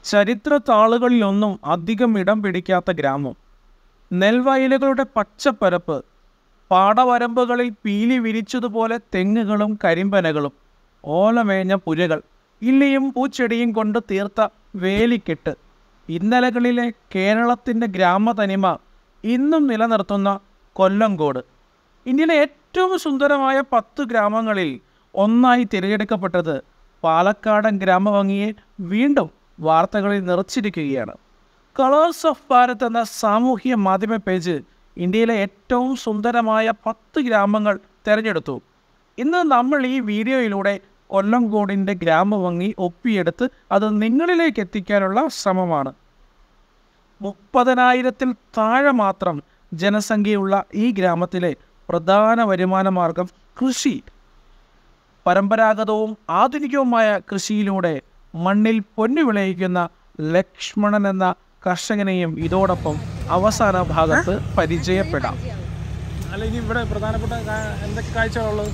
ചരിത്ര താളുകളിലൊന്നും അധികം ഇടം പിടിക്കാത്ത ഗ്രാമം നെൽവയലുകളുടെ പച്ചപ്പരപ്പ് പാടവരമ്പുകളിൽ പീലി വിരിച്ചതുപോലെ തെങ്ങുകളും കരിമ്പനകളും ഓലമേഞ്ഞ പുരകൾ ഇല്ലിയും പൂച്ചെടിയും കൊണ്ട് തീർത്ത വേലിക്കെട്ട് ഇന്നലകളിലെ കേരളത്തിൻ്റെ ഗ്രാമതനിമ ഇന്നും നിലനിർത്തുന്ന കൊല്ലങ്കോട് ഇന്ത്യയിലെ ഏറ്റവും സുന്ദരമായ പത്ത് ഗ്രാമങ്ങളിൽ ഒന്നായി തിരഞ്ഞെടുക്കപ്പെട്ടത് പാലക്കാടൻ ഗ്രാമഭംഗിയെ വീണ്ടും വാർത്തകളിൽ നിറച്ചിരിക്കുകയാണ് കളേഴ്സ് ഓഫ് ഭാരത് എന്ന സാമൂഹ്യ മാധ്യമ പേജ് ഇന്ത്യയിലെ ഏറ്റവും സുന്ദരമായ പത്ത് ഗ്രാമങ്ങൾ തിരഞ്ഞെടുത്തു ഇന്ന് നമ്മൾ ഈ വീഡിയോയിലൂടെ കൊല്ലംകോടിൻ്റെ ഗ്രാമഭംഗി ഒപ്പിയെടുത്ത് അത് നിങ്ങളിലേക്ക് എത്തിക്കാനുള്ള ശ്രമമാണ് മുപ്പതിനായിരത്തിൽ താഴെ മാത്രം ജനസംഖ്യയുള്ള ഈ ഗ്രാമത്തിലെ പ്രധാന വരുമാന മാർഗം കൃഷി പരമ്പരാഗതവും ആധുനികവുമായ കൃഷിയിലൂടെ മണ്ണിൽ പൊന്നു വിളയിക്കുന്ന ലക്ഷ്മണൻ എന്ന കർഷകനെയും ഇതോടൊപ്പം അവസാന ഭാഗത്ത് പരിചയപ്പെടാം അല്ല ഇനി ഇവിടെ പ്രധാനപ്പെട്ട കാ- എന്തൊക്കെ കാഴ്ചകളുള്ളത്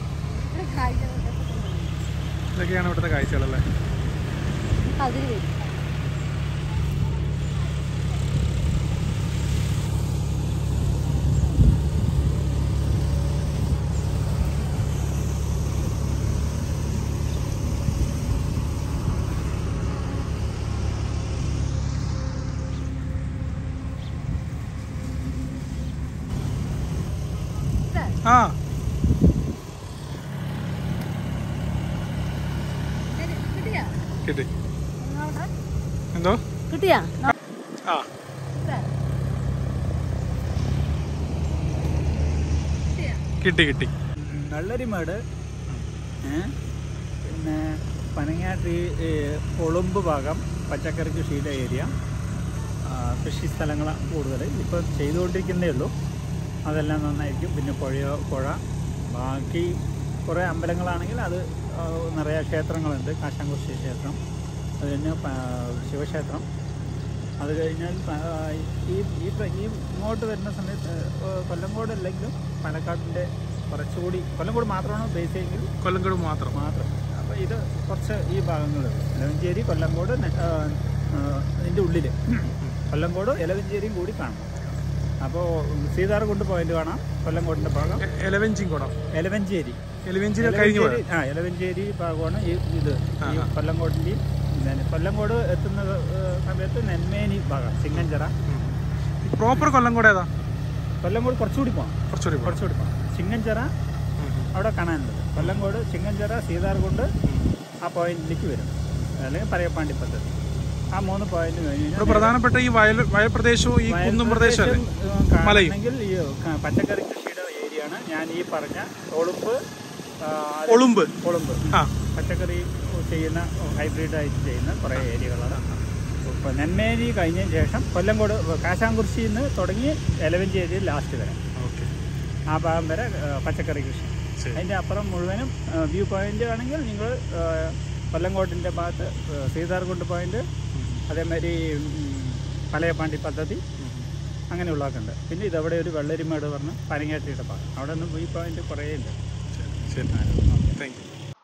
ഇതൊക്കെയാണ് ഇവിടുത്തെ കാഴ്ചകളല്ലേ അതിന് വരും ആ കിട്ടിയാ കിട്ടി എന്തോ കിട്ടിയാ ആ കിട്ടി കിട്ടി നള്ളരിമേട് ഏ, പിന്നെ പനങ്ങാട്ടി ഈ കൊളുമ്പ് ഭാഗം പച്ചക്കറി കൃഷിയുടെ ഏരിയ ആ, കൃഷി സ്ഥലങ്ങൾ കൂടുതൽ ഇപ്പോൾ ചെയ്തുകൊണ്ടിരിക്കുന്നേ ഉള്ളൂ അതെല്ലാം നന്നായിരിക്കും പിന്നെ പുഴയോ പുഴ ബാക്കി കുറേ അമ്പലങ്ങളാണെങ്കിൽ അത് ആ, നിറയെ ക്ഷേത്രങ്ങളുണ്ട് കാശാങ്കുറിശി ക്ഷേത്രം അത് കഴിഞ്ഞ് പ- ശിവക്ഷേത്രം അത് കഴിഞ്ഞാൽ പ- ഈ ഈ പ്ര- ഈ ഇങ്ങോട്ട് വരുന്ന സമയത്ത് ഏഹ് കൊല്ലങ്കോട് അല്ലെങ്കിലും പാലക്കാടിൻ്റെ കുറച്ചുകൂടി കൊല്ലങ്കോട് മാത്രമാണ് ബേസ് ചെയ്യെങ്കിൽ കൊല്ലങ്കോട് മാത്രം മാത്രം അപ്പോൾ ഇത് കുറച്ച് ഈ ഭാഗങ്ങൾ എലവഞ്ചേരി കൊല്ലങ്കോട് നെ- ആ, ആ, ഇതിൻ്റെ ഉള്ളിൽ കൊല്ലങ്കോട് എലവഞ്ചേരിയും കൂടി കാണാം അപ്പോൾ സീതാർകുണ്ട് പോയിന്റ് കാണാം കൊല്ലങ്കോടിൻ്റെ ഭാഗം എ- എലവഞ്ചിയും കുളം എലവഞ്ചേരി എലവഞ്ചിരി കഴിഞ്ഞു പോയത് എലവഞ്ചേരി- ആ എലവഞ്ചേരി ഭാഗമാണ് ഈ ഇത് ഈ ആ. കൊല്ലങ്കോടിൻ്റെയും പിന്നെ കൊല്ലങ്കോട് എത്തുന്ന ഏഹ്, സമയത്ത് നെന്മേനി ഭാഗം ചിങ്ങഞ്ചിറ പ്രോപ്പർ കൊല്ലങ്കോട് ഏതാ കൊല്ലങ്കോട് കുറച്ചുകൂടി പോകണം കുറച്ചുകൂടി പോണം. കുറച്ചുകൂടി പോകണം ചിങ്ങഞ്ചിറ ഉം, ഉം. അവിടെ കാണാനുള്ളത് കൊല്ലങ്കോട് ചിങ്ങഞ്ചിറ സീതാർകുണ്ട് ആ പോയിന്റിലേക്ക് വരും അല്ലെങ്കിൽ പറയപ്പാണ്ടി പദ്ധതി ആ മൂന്ന് പോയിന്റ് കഴിഞ്ഞ് ഇവിടെ കഴിഞ്ഞാൽ പ്രധാനപ്പെട്ട ഈ വയൽ വയൽ പ്രദേശവും ഈ കുന്നും പ്രദേശമല്ലേ പ്രദേശം, ഏഹ്, മലയും. കാണണമെങ്കിൽ ഈ ക- പച്ചക്കറി കൃഷിയുടെ ഏരിയയാണ് ഞാൻ ഈ പറഞ്ഞ ഒളുമ്പ് ആ, അത് ഒളുമ്പ് ഒളുമ്പ് ആ പച്ചക്കറി ചെയ്യുന്ന ഹൈബ്രിഡായിട്ട് ചെയ്യുന്ന കുറേ ഏരിയകളാണ് ഇപ്പോൾ നെന്മേരി കഴിഞ്ഞതിന് ശേഷം കൊല്ലങ്കോട് കാശാങ്കുറിശിയിൽ നിന്ന് തുടങ്ങി എലവഞ്ചേരി ലാസ്റ്റ് വരെ ഓക്കെ ആ ഭാഗം വരെ ആ, പച്ചക്കറി കൃഷി ശരി അതിൻ്റെ അപ്പുറം മുഴുവനും വ്യൂ പോയിന്റ് ആണെങ്കിൽ നിങ്ങൾ കൊല്ലങ്കോട്ടിൻ്റെ ഭാഗത്ത് ആ, സീതാർകുണ്ട് പോയിന്റ് അതേമാതിരി ഉം, പലയപ്പാണ്ടി പദ്ധതി അങ്ങനെയുള്ളതൊക്കെ ഉണ്ട് പിന്നെ ഇതവിടെ ഒരു വെള്ളരിമേട് പറഞ്ഞ് പനങ്ങാട്ടിയുടെ ഭാഗം അവിടെ നിന്ന് വ്യൂ പോയിന്റ് കുറേ ഉണ്ട് ശരി താങ്ക് യു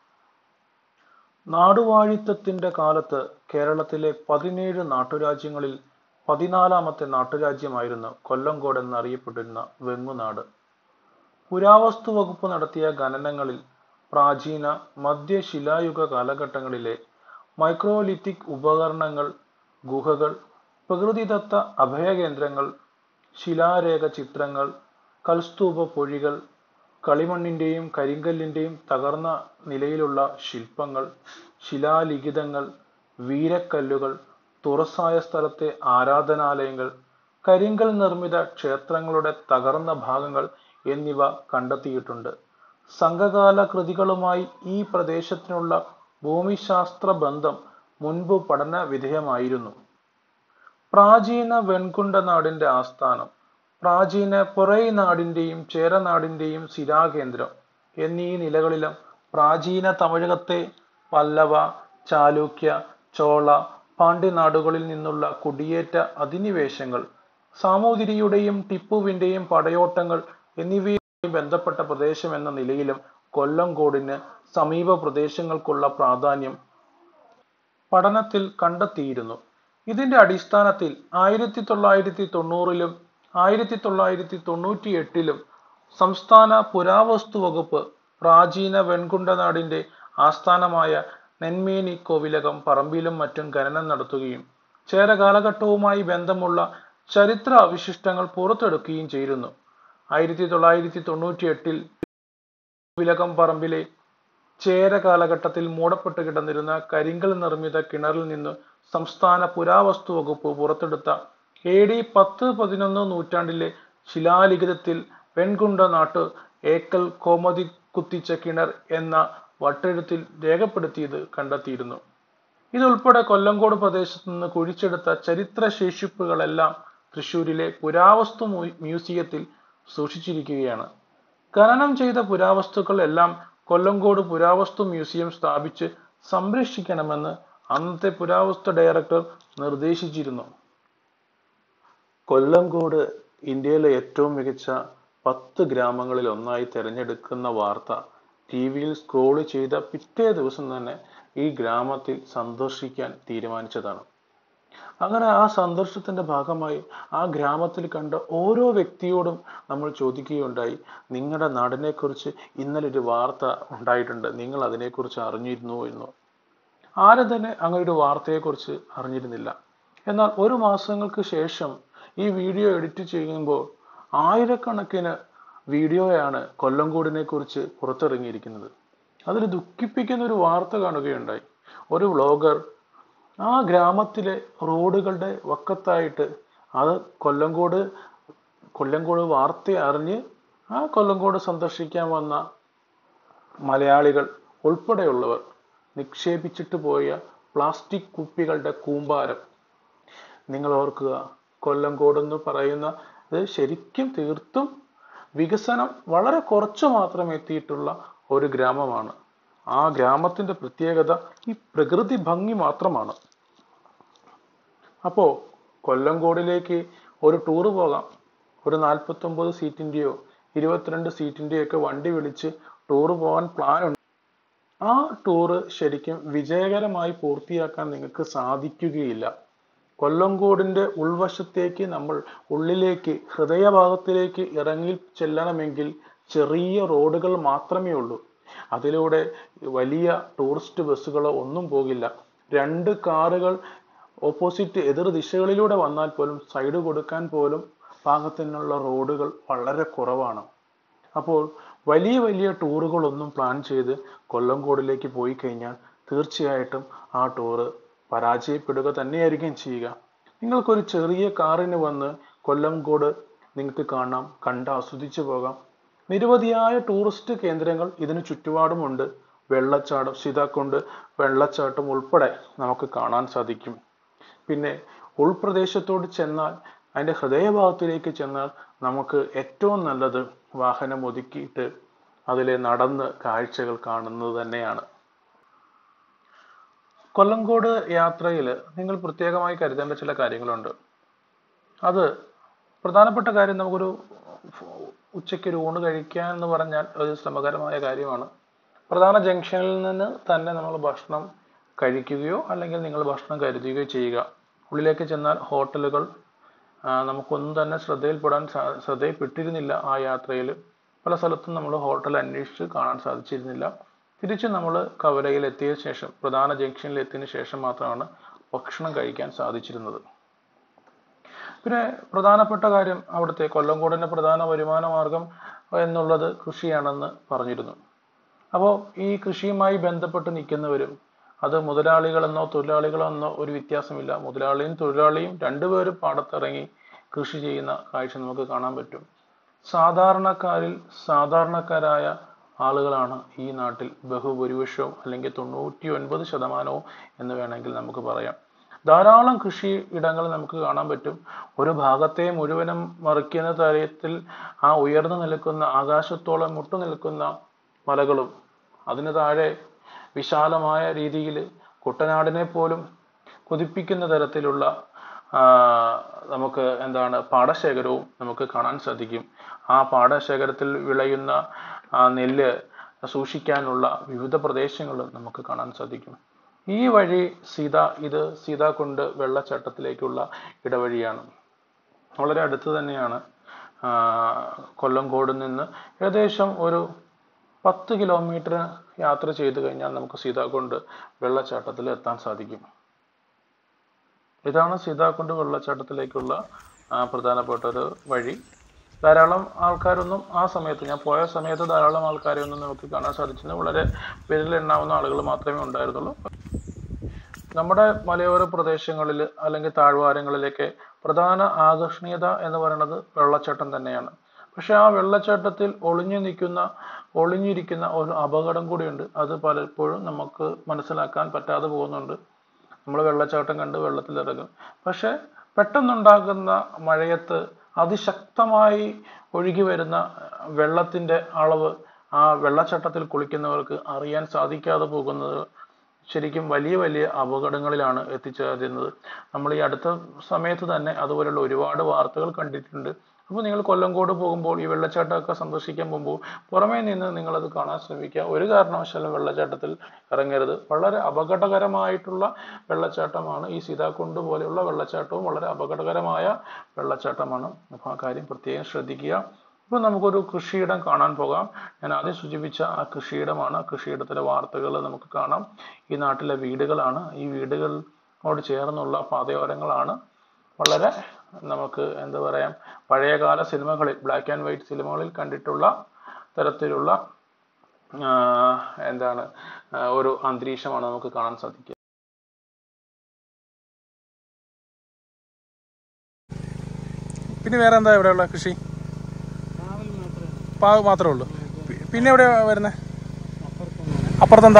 നാടുവാഴിത്തത്തിന്റെ കാലത്ത് കേരളത്തിലെ പതിനേഴ് നാട്ടുരാജ്യങ്ങളിൽ പതിനാലാമത്തെ നാട്ടുരാജ്യമായിരുന്നു കൊല്ലങ്കോട് എന്നറിയപ്പെട്ടിരുന്ന വെങ്ങുനാട് പുരാവസ്തു വകുപ്പ് നടത്തിയ ഖനനങ്ങളിൽ പ്രാചീന മധ്യശിലായുഗ കാലഘട്ടങ്ങളിലെ മൈക്രോലിത്തിക് ഉപകരണങ്ങൾ ഗുഹകൾ പ്രകൃതിദത്ത അഭയകേന്ദ്രങ്ങൾ ശിലാരേഖ ചിത്രങ്ങൾ കൽസ്തൂപ പൊഴികൾ കളിമണ്ണിന്റെയും കരിങ്കല്ലിന്റെയും തകർന്ന നിലയിലുള്ള ശില്പങ്ങൾ ശിലാലിഖിതങ്ങൾ വീരക്കല്ലുകൾ തുറസായ സ്ഥലത്തെ ആരാധനാലയങ്ങൾ കരിങ്കൽ നിർമ്മിത ക്ഷേത്രങ്ങളുടെ തകർന്ന ഭാഗങ്ങൾ എന്നിവ കണ്ടെത്തിയിട്ടുണ്ട് സംഘകാല കൃതികളുമായി ഈ പ്രദേശത്തിനുള്ള ഭൂമിശാസ്ത്ര ബന്ധം മുൻപ് പഠന വിധേയമായിരുന്നു പ്രാചീന വെൺകുണ്ട നാടിന്റെ ആസ്ഥാനം പ്രാചീന പൊറൈ നാടിന്റെയും ചേരനാടിന്റെയും ശിലാകേന്ദ്രം എന്നീ നിലകളിലും പ്രാചീന തമിഴകത്തെ പല്ലവ ചാലൂക്യ ചോള പാണ്ഡ്യ നാടുകളിൽ നിന്നുള്ള കുടിയേറ്റ അധിനിവേശങ്ങൾ സാമൂതിരിയുടെയും ടിപ്പുവിന്റെയും പടയോട്ടങ്ങൾ എന്നിവയുമായി ബന്ധപ്പെട്ട പ്രദേശം എന്ന നിലയിലും കൊല്ലംകോടിന് സമീപ പ്രദേശങ്ങൾക്കുള്ള പ്രാധാന്യം പഠനത്തിൽ കണ്ടെത്തിയിരുന്നു ഇതിന്റെ അടിസ്ഥാനത്തിൽ ആയിരത്തി തൊള്ളായിരത്തി തൊണ്ണൂറിലും ആയിരത്തി തൊള്ളായിരത്തി തൊണ്ണൂറ്റി എട്ടിലും സംസ്ഥാന പുരാവസ്തു വകുപ്പ് പ്രാചീന വെൺകുണ്ടനാടിന്റെ ആസ്ഥാനമായ നെന്മേനി കോവിലകം പറമ്പിലും മറ്റും ഖനനം നടത്തുകയും ചേര കാലഘട്ടവുമായി ബന്ധമുള്ള ചരിത്ര അവശിഷ്ടങ്ങൾ പുറത്തെടുക്കുകയും ചെയ്തിരുന്നു ആയിരത്തി തൊള്ളായിരത്തി തൊണ്ണൂറ്റി എട്ടിൽ വിലകം പറമ്പിലെ ചേര കാലഘട്ടത്തിൽ മൂടപ്പെട്ട് കിടന്നിരുന്ന കരിങ്കൽ നിർമ്മിത കിണറിൽ നിന്ന് സംസ്ഥാന പുരാവസ്തു വകുപ്പ് പുറത്തെടുത്ത എ ഡി പത്ത് പതിനൊന്ന് നൂറ്റാണ്ടിലെ ശിലാലിഖിതത്തിൽ വെൺകുണ്ട നാട്ട് ഏക്കൽ കോമതി കുത്തിച്ച കിണർ എന്ന വട്ടെഴുത്തിൽ രേഖപ്പെടുത്തിയത് കണ്ടെത്തിയിരുന്നു ഇതുൾപ്പെടെ കൊല്ലങ്കോട് പ്രദേശത്ത് നിന്ന് കുഴിച്ചെടുത്ത ചരിത്ര ശേഷിപ്പുകളെല്ലാം തൃശൂരിലെ പുരാവസ്തു മ്യൂ- മ്യൂസിയത്തിൽ സൂക്ഷിച്ചിരിക്കുകയാണ് ഖനനം ചെയ്ത പുരാവസ്തുക്കൾ എല്ലാം കൊല്ലങ്കോട് പുരാവസ്തു മ്യൂസിയം സ്ഥാപിച്ച് സംരക്ഷിക്കണമെന്ന് അന്നത്തെ പുരാവസ്തു ഡയറക്ടർ നിർദ്ദേശിച്ചിരുന്നു കൊല്ലങ്കോട് ഇന്ത്യയിലെ ഏറ്റവും മികച്ച പത്ത് ഗ്രാമങ്ങളിൽ ഒന്നായി തിരഞ്ഞെടുക്കുന്ന വാർത്ത ടി വിയിൽ സ്ക്രോൾ ചെയ്ത പിറ്റേ ദിവസം തന്നെ ഈ ഗ്രാമത്തിൽ സന്ദർശിക്കാൻ തീരുമാനിച്ചതാണ് അങ്ങനെ ആ സന്ദർശനത്തിന്റെ ഭാഗമായി ആ ഗ്രാമത്തിൽ കണ്ട ഓരോ വ്യക്തിയോടും നമ്മൾ ചോദിക്കുകയുണ്ടായി നിങ്ങളുടെ നാടിനെ കുറിച്ച് ഇന്നലെ ഒരു വാർത്ത ഉണ്ടായിട്ടുണ്ട് നിങ്ങൾ അതിനെക്കുറിച്ച് അറിഞ്ഞിരുന്നു എന്നോ ആരും തന്നെ അങ്ങനെ ഒരു വാർത്തയെക്കുറിച്ച് അറിഞ്ഞിരുന്നില്ല എന്നാൽ ഒരു മാസങ്ങൾക്ക് ശേഷം ഈ വീഡിയോ എഡിറ്റ് ചെയ്യുമ്പോൾ ആയിരക്കണക്കിന് വീഡിയോയാണ് കൊല്ലംകോടിനെ കുറിച്ച് പുറത്തിറങ്ങിയിരിക്കുന്നത് അതിൽ ദുഃഖിപ്പിക്കുന്ന ഒരു വാർത്ത കാണുകയുണ്ടായി ഒരു വ്ളോഗർ ആ ഗ്രാമത്തിലെ റോഡുകളുടെ വക്കത്തായിട്ട് അത് കൊല്ലങ്കോട് കൊല്ലങ്കോട് വാർത്ത അറിഞ്ഞ് ആ കൊല്ലങ്കോട് സന്ദർശിക്കാൻ വന്ന മലയാളികൾ ഉൾപ്പെടെയുള്ളവർ നിക്ഷേപിച്ചിട്ട് പോയ പ്ലാസ്റ്റിക് കുപ്പികളുടെ കൂമ്പാരം നിങ്ങൾ ഓർക്കുക കൊല്ലങ്കോട് എന്ന് പറയുന്ന ഇത് ശരിക്കും തീർത്തും വികസനം വളരെ കുറച്ച് മാത്രം എത്തിയിട്ടുള്ള ഒരു ഗ്രാമമാണ് ആ ഗ്രാമത്തിന്റെ പ്രത്യേകത ഈ പ്രകൃതി ഭംഗി മാത്രമാണ് അപ്പോ കൊല്ലങ്കോടിലേക്ക് ഒരു ടൂർ പോകാം ഒരു നാൽപ്പത്തൊമ്പത് സീറ്റിന്റെയോ ഇരുപത്തിരണ്ട് സീറ്റിന്റെയോ ഒക്കെ വണ്ടി വിളിച്ച് ടൂർ പോകാൻ പ്ലാൻ ഉണ്ട് ആ ടൂറ് ശരിക്കും വിജയകരമായി പൂർത്തിയാക്കാൻ നിങ്ങൾക്ക് സാധിക്കുകയില്ല കൊല്ലങ്കോടിന്റെ ഉൾവശത്തേക്ക് നമ്മൾ ഉള്ളിലേക്ക് ഹൃദയഭാഗത്തിലേക്ക് ഇറങ്ങി ചെല്ലണമെങ്കിൽ ചെറിയ റോഡുകൾ മാത്രമേ ഉള്ളൂ അതിലൂടെ വലിയ ടൂറിസ്റ്റ് ബസ്സുകളോ ഒന്നും പോകില്ല രണ്ട് കാറുകൾ ഓപ്പോസിറ്റ് എതിർ ദിശകളിലൂടെ വന്നാൽ പോലും സൈഡ് കൊടുക്കാൻ പോലും പാകത്തിനുള്ള റോഡുകൾ വളരെ കുറവാണ് അപ്പോൾ വലിയ വലിയ ടൂറുകളൊന്നും പ്ലാൻ ചെയ്ത് കൊല്ലംകോടിലേക്ക് പോയി കഴിഞ്ഞാൽ തീർച്ചയായിട്ടും ആ ടൂറ് പരാജയപ്പെടുക തന്നെയായിരിക്കും ചെയ്യുക നിങ്ങൾക്കൊരു ചെറിയ കാറിന് വന്ന് കൊല്ലംകോട് നിങ്ങൾക്ക് കാണാം കണ്ട് ആസ്വദിച്ചു പോകാം നിരവധിയായ ടൂറിസ്റ്റ് കേന്ദ്രങ്ങൾ ഇതിന് ചുറ്റുപാടുമുണ്ട് വെള്ളച്ചാട്ടം സീതാക്കുണ്ട് വെള്ളച്ചാട്ടം ഉൾപ്പെടെ നമുക്ക് കാണാൻ സാധിക്കും പിന്നെ ഉൾപ്രദേശത്തോട് ചെന്നാൽ അതിന്റെ ഹൃദയഭാഗത്തിലേക്ക് ചെന്നാൽ നമുക്ക് ഏറ്റവും നല്ലത് വാഹനം ഒതുക്കിയിട്ട് അതിലെ നടന്ന് കാഴ്ചകൾ കാണുന്നത് തന്നെയാണ് കൊല്ലങ്കോട് യാത്രയിൽ നിങ്ങൾ പ്രത്യേകമായി കരുതേണ്ട ചില കാര്യങ്ങളുണ്ട് അത് പ്രധാനപ്പെട്ട കാര്യം നമുക്കൊരു ഉച്ചയ്ക്ക് ഒരു ഊണ് കഴിക്കുക എന്ന് പറഞ്ഞാൽ ഒരു ശ്രമകരമായ കാര്യമാണ് പ്രധാന ജംഗ്ഷനിൽ നിന്ന് തന്നെ നമ്മൾ ഭക്ഷണം കഴിക്കുകയോ അല്ലെങ്കിൽ നിങ്ങൾ ഭക്ഷണം കരുതുകയോ ചെയ്യുക ഉള്ളിലേക്ക് ചെന്നാൽ ഹോട്ടലുകൾ ആ, നമുക്കൊന്നും തന്നെ ശ്രദ്ധയിൽപ്പെടാൻ സാ- ശ്രദ്ധയിൽപ്പെട്ടിരുന്നില്ല ആ യാത്രയിൽ പല സ്ഥലത്തും നമ്മൾ ഹോട്ടൽ അന്വേഷിച്ച് കാണാൻ സാധിച്ചിരുന്നില്ല തിരിച്ച് നമ്മൾ കവലയിൽ എത്തിയ ശേഷം പ്രധാന ജംഗ്ഷനിൽ എത്തിയതിനു ശേഷം മാത്രമാണ് ഭക്ഷണം കഴിക്കാൻ സാധിച്ചിരുന്നത് പിന്നെ പ്രധാനപ്പെട്ട കാര്യം അവിടുത്തെ കൊല്ലംകോടിന്റെ പ്രധാന വരുമാന മാർഗം എന്നുള്ളത് കൃഷിയാണെന്ന് പറഞ്ഞിരുന്നു അപ്പോൾ ഈ കൃഷിയുമായി ബന്ധപ്പെട്ട് നിൽക്കുന്നവരും അത് മുതലാളികളെന്നോ തൊഴിലാളികളെന്നോ ഒരു വ്യത്യാസമില്ല മുതലാളിയും തൊഴിലാളിയും രണ്ടുപേരും പാടത്തിറങ്ങി കൃഷി ചെയ്യുന്ന കാഴ്ച നമുക്ക് കാണാൻ പറ്റും സാധാരണക്കാരിൽ സാധാരണക്കാരായ ആളുകളാണ് ഈ നാട്ടിൽ ബഹുഭൂരിപക്ഷവും അല്ലെങ്കിൽ തൊണ്ണൂറ്റി ഒൻപത് ശതമാനവും എന്ന് വേണമെങ്കിൽ നമുക്ക് പറയാം ധാരാളം കൃഷി ഇടങ്ങൾ നമുക്ക് കാണാൻ പറ്റും ഒരു ഭാഗത്തെ മുഴുവനും മറിക്കുന്ന തരത്തിൽ ആ ഉയർന്നു നിൽക്കുന്ന ആകാശത്തോളം മുട്ടു നിൽക്കുന്ന മലകളും അതിന് താഴെ വിശാലമായ രീതിയിൽ കുട്ടനാടിനെ പോലും കൊതിപ്പിക്കുന്ന തരത്തിലുള്ള ആ, നമുക്ക് എന്താണ് പാടശേഖരവും നമുക്ക് കാണാൻ സാധിക്കും ആ പാടശേഖരത്തിൽ വിളയുന്ന ആ നെല്ല് സൂക്ഷിക്കാനുള്ള വിവിധ പ്രദേശങ്ങളും നമുക്ക് കാണാൻ സാധിക്കും ഈ വഴി സീത ഇത് സീതാകുണ്ട് വെള്ളച്ചാട്ടത്തിലേക്കുള്ള ഇടവഴിയാണ് വളരെ അടുത്ത് തന്നെയാണ് ആ, കൊല്ലങ്കോട് നിന്ന് ഏകദേശം ഒരു പത്ത് കിലോമീറ്റർ യാത്ര ചെയ്തു കഴിഞ്ഞാൽ നമുക്ക് സീതാകുണ്ട് വെള്ളച്ചാട്ടത്തിൽ എത്താൻ സാധിക്കും ഇതാണ് സീതാകുണ്ട് വെള്ളച്ചാട്ടത്തിലേക്കുള്ള ആ, പ്രധാനപ്പെട്ട ഒരു വഴി ധാരാളം ആൾക്കാരൊന്നും ആ സമയത്ത് ഞാൻ പോയ സമയത്ത് ധാരാളം ആൾക്കാരെ ഒന്നും നമുക്ക് കാണാൻ സാധിച്ചില്ല വളരെ വിരലെണ്ണാവുന്ന ആളുകൾ മാത്രമേ ഉണ്ടായിരുന്നുള്ളൂ നമ്മുടെ മലയോര പ്രദേശങ്ങളിൽ അല്ലെങ്കിൽ താഴ്വാരങ്ങളിലേക്ക് പ്രധാന ആകർഷണീയത എന്ന് പറയുന്നത് വെള്ളച്ചാട്ടം തന്നെയാണ് പക്ഷെ ആ വെള്ളച്ചാട്ടത്തിൽ ഒളിഞ്ഞു നിൽക്കുന്ന ഒളിഞ്ഞിരിക്കുന്ന ഒരു അപകടം കൂടിയുണ്ട് അത് പലപ്പോഴും നമുക്ക് മനസ്സിലാക്കാൻ പറ്റാതെ പോകുന്നുണ്ട് നമ്മൾ വെള്ളച്ചാട്ടം കണ്ട് വെള്ളത്തിലിറങ്ങും പക്ഷെ പെട്ടെന്നുണ്ടാകുന്ന മഴയത്ത് അതിശക്തമായി ഒഴുകി വരുന്ന വെള്ളത്തിന്റെ അളവ് ആ വെള്ളച്ചാട്ടത്തിൽ കുളിക്കുന്നവർക്ക് അറിയാൻ സാധിക്കാതെ പോകുന്നത് ശരിക്കും വലിയ വലിയ അപകടങ്ങളിലാണ് എത്തിച്ചേരുന്നത് നമ്മൾ ഈ അടുത്ത സമയത്ത് തന്നെ അതുപോലുള്ള ഒരുപാട് വാർത്തകൾ കണ്ടിട്ടുണ്ട് അപ്പോൾ നിങ്ങൾ കൊല്ലങ്കോട് പോകുമ്പോൾ ഈ വെള്ളച്ചാട്ടമൊക്കെ സന്ദർശിക്കാൻ പോകുമ്പോൾ പുറമേ നിന്ന് നിങ്ങളത് കാണാൻ ശ്രമിക്കുക ഒരു കാരണവശാലും വെള്ളച്ചാട്ടത്തിൽ ഇറങ്ങരുത് വളരെ അപകടകരമായിട്ടുള്ള വെള്ളച്ചാട്ടമാണ് ഈ സീതാകുണ്ട് പോലെയുള്ള വെള്ളച്ചാട്ടവും വളരെ അപകടകരമായ വെള്ളച്ചാട്ടമാണ് അപ്പോൾ ആ കാര്യം പ്രത്യേകം ശ്രദ്ധിക്കുക ഇപ്പോൾ നമുക്കൊരു കൃഷിയിടം കാണാൻ പോകാം ഞാൻ ആദ്യം സൂചിപ്പിച്ച ആ കൃഷിയിടമാണ് ആ കൃഷിയിടത്തിലെ വാർത്തകൾ നമുക്ക് കാണാം ഈ നാട്ടിലെ വീടുകളാണ് ഈ വീടുകളോട് ചേർന്നുള്ള പാതയോരങ്ങളാണ് വളരെ നമുക്ക് എന്താ പറയാം പഴയകാല സിനിമകളിൽ ബ്ലാക്ക് ആൻഡ് വൈറ്റ് സിനിമകളിൽ കണ്ടിട്ടുള്ള തരത്തിലുള്ള ആ, എന്താണ് ആ, ഒരു അന്തരീക്ഷമാണ് നമുക്ക് കാണാൻ സാധിക്കുക പിന്നെ വേറെ എന്താ ഇവിടെയുള്ള കൃഷി പാവ് മാത്രമേ ഉള്ളൂ പി- പിന്നെ എവിടെയാ വരുന്നത് അപ്പുറത്തെന്താ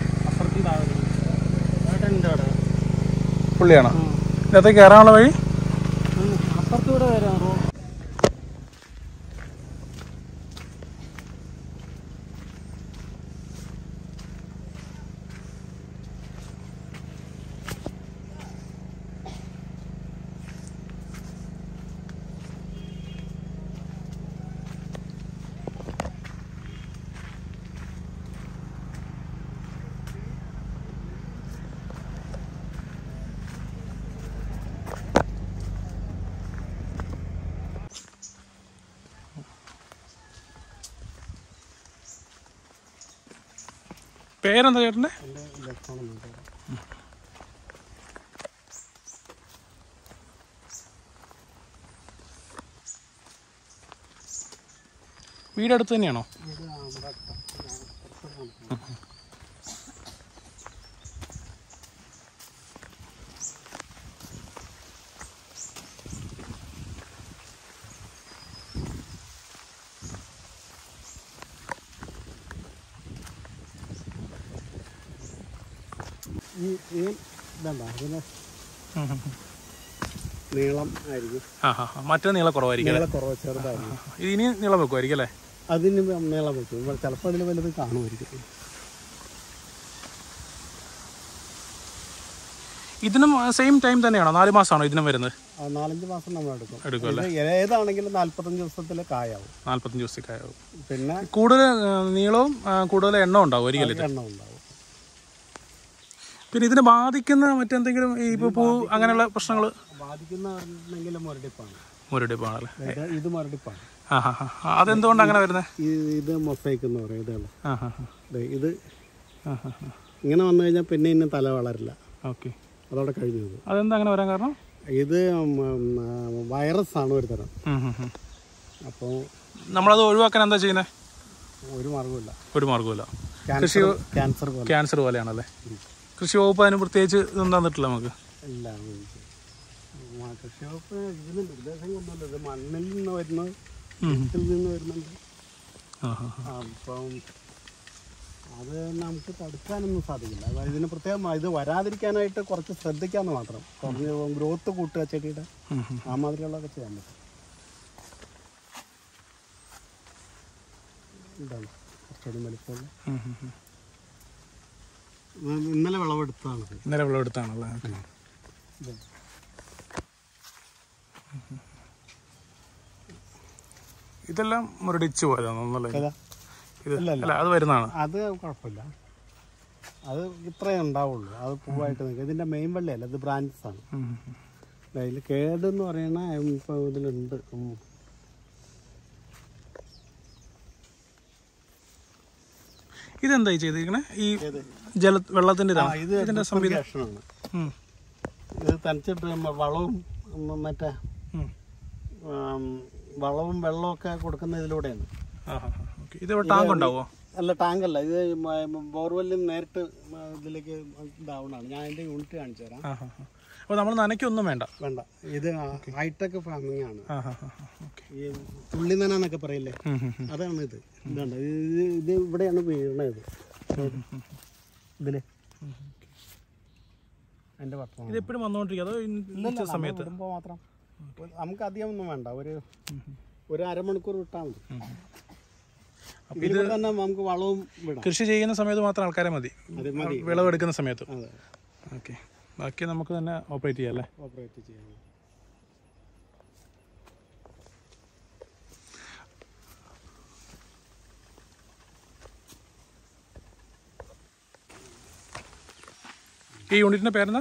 പുള്ളിയാണോ ഇതിനകത്തേക്ക് കയറാനുള്ള വഴി അപ്പുറത്തൂടെ വരാം റോഡ് പേരെന്താ ചേട്ടൻ്റെ വീട് അടുത്ത് തന്നെയാണോ ഈ ഈ ഇതണ്ട അതിന് നീളം ആയിരിക്കും ആ ഹാ ഹാ മറ്റേ നീളം കുറവായിരിക്കും അല്ലേ നീളം കുറവ് ചെറുതായിരിക്കും ഇത് ഇനി നീളം വെക്കുമായിരിക്കും അല്ലേ അതിന് നീളം വെക്കും ഇവിടെ ചിലപ്പോൾ അതിൽ വലുത് കാണുമായിരിക്കും ഇതിനും സെയിം ടൈം തന്നെയാണോ നാല് മാസമാണോ ഇതിനും വരുന്നത് ആ, നാലഞ്ച് മാസം നമ്മൾ എടുക്കും എടുക്കും അല്ലേ ഇത് ഏതാണെങ്കിലും നാല്പത്തഞ്ച് ദിവസത്തിൽ കായാവും നാല്പത്തഞ്ച് ദിവസത്തേക്കാവും പിന്നെ കൂടുതൽ ആ, നീളവും ആ, കൂടുതൽ എണ്ണവും ഉണ്ടാവും ഇത് എണ്ണം ഉണ്ടാവും പിന്നെ ഇതിനെ ബാധിക്കുന്ന മറ്റെന്തെങ്കിലും ഈ ഇപ്പോൾ പൂ അങ്ങനെയുള്ള പ്രശ്നങ്ങൾ ബാധിക്കുന്നെങ്കിലും മുരടിപ്പാണ് മുരടിപ്പാണല്ലേ ഇത് ഇത് മുരടിപ്പാണ് ആ ഹാ ഹാ അതെന്തുകൊണ്ട് അങ്ങനെ വരുന്നത് ഈ ഇത് മൊസൈക്ക് എന്ന് പറയും ഇതാണ് ആ ഹാ ഹാ ദേ ഇത് ആ ഹാ ഹാ ഇങ്ങനെ വന്നു കഴിഞ്ഞാൽ പിന്നെ ഇന്നും തല വളരില്ല ഓക്കെ അതോടെ കഴിഞ്ഞത് അതെന്താ അങ്ങനെ വരാൻ കാരണം ഇത് വൈറസ് ആണ് ഒരു തരം ഉം, ഉം, ഉം. അപ്പോൾ നമ്മളത് ഒഴിവാക്കാൻ എന്താ ചെയ്യുന്നത് ഒരു മാർഗമില്ല ഒരു മാർഗ്ഗമില്ല ക്യാൻസർ ക്യാൻസർ പോലെ ക്യാൻസർ പോലെയാണല്ലേ കൃഷി വകുപ്പ് അതിന് പ്രത്യേകിച്ച് ഇതൊന്നും തന്നിട്ടില്ല നമുക്ക് എല്ലാം കൃഷി വകുപ്പ് ഇതിന് നിർദ്ദേശം കൊണ്ടല്ലോ ഇത് മണ്ണിൽ നിന്ന് വരുന്നത് വീട്ടിൽ നിന്ന് വരുന്നുണ്ട് ആ ഹാ ഹാ അപ്പം അത് നമുക്ക് തടുക്കാനൊന്നും സാധിക്കില്ല അതായത് ഇതിന് പ്രത്യേകം ഇത് വരാതിരിക്കാനായിട്ട് കുറച്ച് ശ്രദ്ധിക്കാന്ന് മാത്രം കുറഞ്ഞ് ഗ്രോത്ത് കൂട്ടുക ചെടിയുടെ ഉം, ഉം. ആ മാതിരിയുള്ളതൊക്കെ ചെയ്യാൻ പറ്റും ഇതാണ് കുറച്ചുകൂടി വലിപ്പമുള്ള ഉം, ഉം, ഉം. ഇത് ഇന്നലെ വിളവെടുത്തതാണ് ഇത്. ഇന്നലെ വിളവെടുത്താണല്ലേ ഓക്കെ ഇത്. ഇതെല്ലാം മുരടിച്ചു പോയതാണല്ലേ ഏതാ? ഇത് ഇല്ല, ഇല്ല. അല്ല അത് വരുന്നതാണ് അത് കുഴപ്പമില്ല അത് ഇത്രയേ ഉണ്ടാവുള്ളൂ അത് പൂവായിട്ട് നിൽക്കും ഇതിൻ്റെ മെയിൻ വള്ളിയല്ല ഇത് ബ്രാഞ്ചസ് ആണ് ഉം. അതിൽ കേടെന്ന് പറയണ ഇപ്പോൾ ഇതിലുണ്ട് ഉം. ഇതെന്താ ഈ ചെയ്തിരിക്കണേ ഈ ജല വെള്ളത്തിന്റെ ആ ഇതാണ് ഇത് ഇതിന്റെ സംവിധാനം സംവിധാനമാണ് ഉം. ഇത് തനിച്ചിട്ട് മ- വളവും ഉം, മറ്റേ ഉം. ആം, വളവും വെള്ളവും ഒക്കെ കൊടുക്കുന്ന ഇതിലൂടെയാണ് ആഹാ, ഓക്കേ. ഇത് ടാങ്ക് ഉണ്ടാവോ അല്ല ടാങ്കല്ല ഇത് ബോർവെല്ലിൽ നേരിട്ട് മ, ഇതിലേക്ക് ഇതാവണതാണ് ഞാൻ അതിൻ്റെ യൂണിറ്റ് കാണിച്ചു തരാം അപ്പോൾ നമ്മൾ നനയ്ക്കൊന്നും വേണ്ട വേണ്ട ഇത് ഹൈടെക് ഫാമിംഗ് ആണ് ആഹാ, ഓക്കെ ഈ തുള്ളി നനന്നൊക്കെ പറയില്ലേ അതാണ് ഇത് ഇതുണ്ട് ഇത് ഇത് ഇവിടെയാണ് വീണത് ഇതില് എൻ്റെ പത്രം ഇത് എപ്പോഴും വന്നുകൊണ്ടിരിക്കുക അതോ ഇന്ന സമയത്ത് ഇടുമ്പോൾ മാത്രം നമുക്ക് അധികം ഒന്നും വേണ്ട ഒരു ഒരു അരമണിക്കൂർ വിട്ടാൽ മതി ഇതിലൂടെ തന്നെ നമുക്ക് വളവും വിടാം കൃഷി ചെയ്യുന്ന സമയത്ത് മാത്രം ആൾക്കാരെ മതി അത് മതി വിളവെടുക്കുന്ന സമയത്ത് അതെ ഓക്കെ ബാക്കി നമുക്ക് തന്നെ ഓപ്പറേറ്റ് ചെയ്യാം അല്ലേ ഓപ്പറേറ്റ് ചെയ്യാം ഈ യൂണിറ്റിന്റെ പേരെന്താ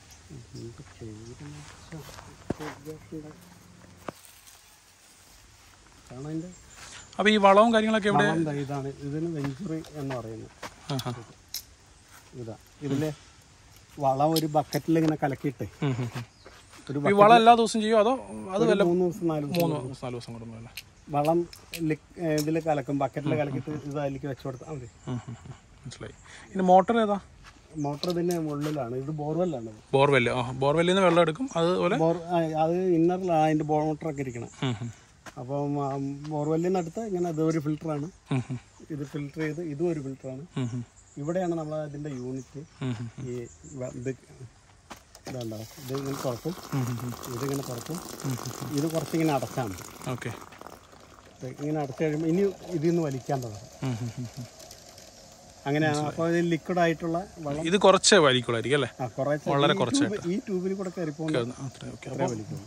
കാരണം അതിൻ്റെ അപ്പോൾ ഈ വളവും കാര്യങ്ങളൊക്കെ എവിടെ വളം ദാ ഇതാണ് ഇതിന് വെഞ്ചുറി എന്ന് പറയുന്നത് ആഹാ. ഇതാ ഇതില് വളം ഒരു ബക്കറ്റിൽ ഇങ്ങനെ കലക്കിയിട്ട് ഉം, ഉം, ഉം. ഒരു ഈ വളം എല്ലാ ദിവസവും ചെയ്യോ അതോ അത് ഒരു വല്ല മൂന്ന് ദിവസം നാല് ദിവസം മൂന്ന് ദിവസം നാല് ദിവസം കൂടുമ്പോൾ അല്ലേ വളം ഇതിൽ കലക്കും ബക്കറ്റിൽ കലക്കിയിട്ട് ഇത് അതിലേക്ക് വെച്ചു കൊടുത്താൽ മതി ഉം, ഉം, ഉം. മനസ്സിലായി ഇനി മോട്ടർ ഏതാ മോട്ടർ ഇതിന്റെ ഉള്ളിലാണ് ഇത് ബോർവെല്ലാണ് ബോർവെല്ല് ആ ബോർവെല്ലിൽ നിന്ന് വെള്ളം എടുക്കും അതുപോലെ ബോർ ആ, അത് ഇന്നറിലാണ് അതിന്റെ മോട്ടറൊക്കെ ഇരിക്കണം ഉം, ഉം, അപ്പം ബോർവെല്ലിന് അടുത്ത് ഇങ്ങനെ ഇത് ഒരു ഫിൽറ്ററാണ് ഉം, ഉം, ഇത് ഫിൽറ്റർ ചെയ്ത് ഇതും ഒരു ഫിൽറ്ററാണ് ഉം, ഉം, ഇവിടെയാണ് നമ്മൾ അതിന്റെ യൂണിറ്റ് ഉം, ഉം, ഈ വ- ഇത് ഇതുണ്ടോ ഇത് ഇങ്ങനെ തുറക്കും ഉം, ഉം, ഉം. ഇതിങ്ങനെ തുറക്കും ഇത് കുറച്ചിങ്ങനെ അടച്ചാൽ മതി ഓക്കെ ഇത് ഇങ്ങനെ അടച്ചു കഴിയുമ്പോൾ ഇനി ഇതിൽ നിന്ന് വലിക്കാൻ തുടങ്ങും ഉം, ഉം, ഉം, ഉം. അങ്ങനെയാണ് അപ്പോൾ ഇത് ലിക്വിഡ് ആയിട്ടുള്ള വെള്ളം ഇത് കുറച്ച് വലിക്കുള്ളായിരിക്കും അല്ലേ ആ കുറച്ച് വളരെ ഈ കുറച്ചായിട്ട്. ട്യൂബ്- ഈ ട്യൂബിൽ കൂടെ കയറി പോകുന്നത് അത്രേ ഓക്കെ അത്രേ വലിക്കുള്ളൂ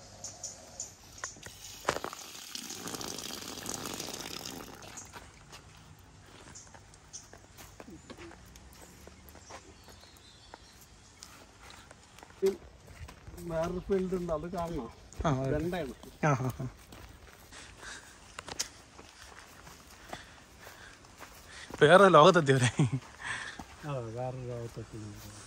വേറൊരു ഫീൽഡ് ഉണ്ട് അത് കാണണം ആ രണ്ടാണ് ആ ആ, ആ. വേറെ ലോകത്തെത്തിയവരെ ആ വേറൊരു ലോകത്തൊക്കെ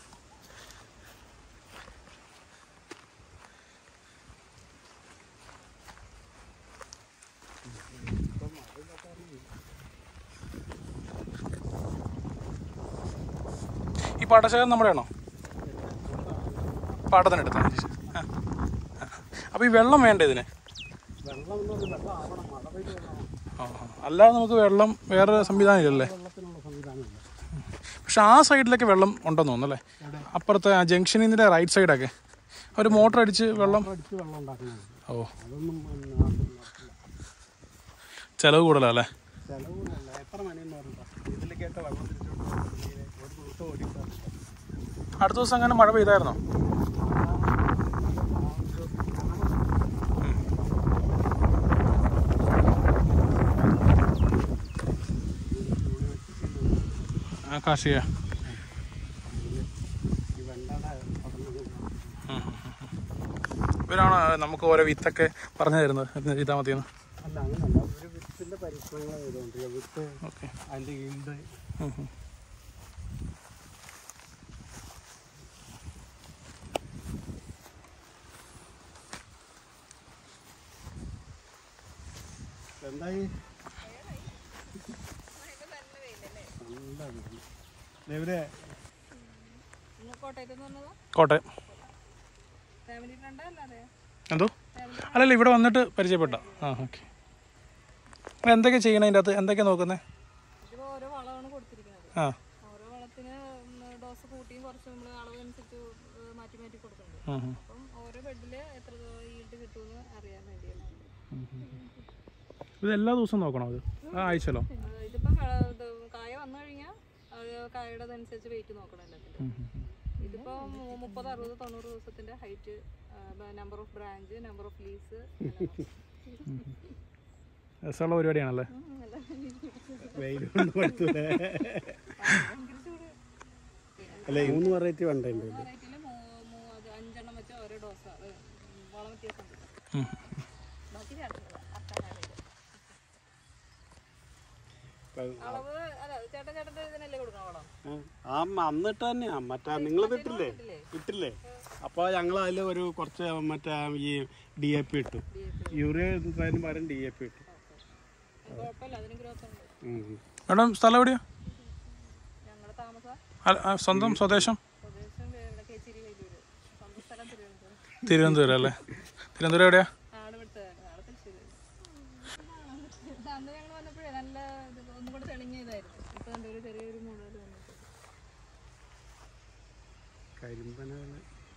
ഈ പാടശേഖരം നമ്മുടെ ആണോ പാട്ടത്തിന് എടുത്താൽ അപ്പോൾ ഈ വെള്ളം വേണ്ടേ ഇതിന് വെള്ളം എന്ന് പറഞ്ഞാൽ വെള്ളം ആവണം മഴ പെയ്ത് വെള്ളം ആ, ആ. അല്ലാതെ നമുക്ക് വെള്ളം വേറെ സംവിധാനം ഇല്ലല്ലേ വെള്ളത്തിനുള്ള സംവിധാനമില്ല പക്ഷെ ആ സൈഡിലൊക്കെ വെള്ളം ഉണ്ടെന്ന് തോന്നുന്നു അല്ലേ അപ്പുറത്തെ ആ ജംഗ്ഷനിൽ നിന്നിൻ്റെ റൈറ്റ് സൈഡൊക്കെ അവർ മോട്ടർ അടിച്ച് വെള്ളം അടിച്ച് വെള്ളം ഉണ്ടാക്കുന്നതാണ് ഓ അതൊന്നും പിന്നെ നടക്കില്ല. ചിലവ് കൂടുതലല്ലേ ചെലവില്ല എത്ര മണിയെന്ന് പറഞ്ഞാൽ ഇതിലേക്കേട്ട വെള്ളം തിരിച്ചോണ്ട് ഒരു ദിവസം ഓടിക്കാം അടുത്ത ദിവസം അങ്ങനെ മഴ പെയ്തായിരുന്നോ ആ കാർഷിക ഈ വെണ്ടയുടെ പഠനം ഇവരാണ് നമുക്ക് ഓരോ വിത്തൊക്കെ പറഞ്ഞു തരുന്നത് ഇത് ചെയ്താൽ മതിയെന്ന് അല്ല അങ്ങനല്ല ഒരു വിത്തിന്റെ പരിശ്രമങ്ങൾ ചെയ്തുകൊണ്ടിരിക്കുക വിത്ത് ഓക്കെ അതിന്റെ ഈൽഡ് എന്തായി നല്ല വെയിൽ. എവിടെ കോട്ടയത്ത് നിന്ന് വന്നതാ കോട്ടയം ഫാമിലി ഫ്രണ്ടാ അല്ലാതെ എന്തോ അല്ലല്ല ഇവിടെ വന്നിട്ട് പരിചയപ്പെട്ട ആ ഓക്കെ എന്തൊക്കെ ചെയ്യണം അതിൻ്റെ അകത്ത് എന്തൊക്കെയാണ് നോക്കുന്നത് ഇതിപ്പോ ഓരോ വളമാണ് കൊടുത്തിരിക്കുന്നത് ആ ഓരോ വളത്തിന് ഡോസ് കൂട്ടിയും കുറച്ചും നമ്മൾ അളവനുസരിച്ച് ഏഹ് മാറ്റി മാറ്റി കൊടുക്കുന്നുണ്ട് ഉം, ഉം. അപ്പം ഓരോ ബെഡില് എത്ര ഈൽഡ് കിട്ടുമെന്ന് അറിയാൻ വേണ്ടിയാണ് ഇത് എല്ലാ ദിവസവും നോക്കണോ അത് ആ ആഴ്ചയിലോ ഏഹ് ഇതിപ്പം ക- ഇത് കായ വന്നു കഴിഞ്ഞാൽ അത് കായയുടെ അതനുസരിച്ച് വെയിറ്റ് നോക്കണം എല്ലാത്തിനും ഇതിപ്പോ മു- മുപ്പത് അറുപത് തൊണ്ണൂറ് ദിവസത്തിന്റെ height number of branch number of leaves രസമുള്ള പരിപാടിയാണല്ലേ വെയിൽ കൊണ്ട് കൊടുത്തൂലേ അല്ലേ മൂന്ന് വെറൈറ്റി വെണ്ടയുണ്ട് ഇതില്. വെറൈറ്റിയിൽ അഞ്ചെണ്ണം വെച്ച് ഓരോ ഡോസ് വളം വ്യത്യാസം ഉണ്ട് ഉം. ബാക്കി ചേട്ടൻ അർക്കാനായിട്ട് അളവ് അല്ല ചേട്ടൻ ചേട്ടൻ്റെ ഇതിനല്ലേ കൊടുക്കണം വളം ആ ആ അന്നിട്ട് തന്നെയാ മറ്റേ നിങ്ങൾ ഇട്ടില്ലേ ഇട്ടില്ലേ? ഇട്ടില്ലേ അപ്പോൾ ഞങ്ങൾ അതിൽ ഒരു കുറച്ച് മറ്റേ ഈ ഡി എ പി ഇട്ടു യൂറിയ ഇടുന്നതിന് പകരം ഡി എ പി ഇട്ടു കുഴപ്പമില്ല അതിന് ഗ്രോത്ത് ഉണ്ട് ഉം. മേഡം സ്ഥലം എവിടെയാ ഞങ്ങളുടെ താമസം അല്ല, ആ, സ്വന്തം സ്വദേശം പ്രദേശം ഇവിടെ കേച്ചിരി വലിയൊരു സ്വന്തം സ്ഥലം തിരുവനന്തപുരം തിരുവനന്തപുരം അല്ലേ തിരുവനന്തപുരം എവിടെയാ നാട് വിട്ട് നാളെ തൃശ്ശൂർ അന്ന് ഞങ്ങൾ വന്നപ്പോഴേ നല്ല ഇത് ഒന്നും കൂടെ തെളിഞ്ഞ ഇതായിരുന്നു ഇപ്പൊ എന്താ ഒരു ചെറിയൊരു മുഴുവൻ വന്നിട്ട് കരിമ്പനകൾ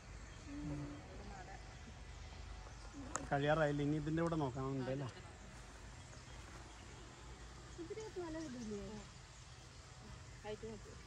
കഴിയാറായില്ല ഇനി ഇതിൻ്റെ കൂടെ നോക്കാനുണ്ടല്ലേ ഹൈറ്റ് നോക്കി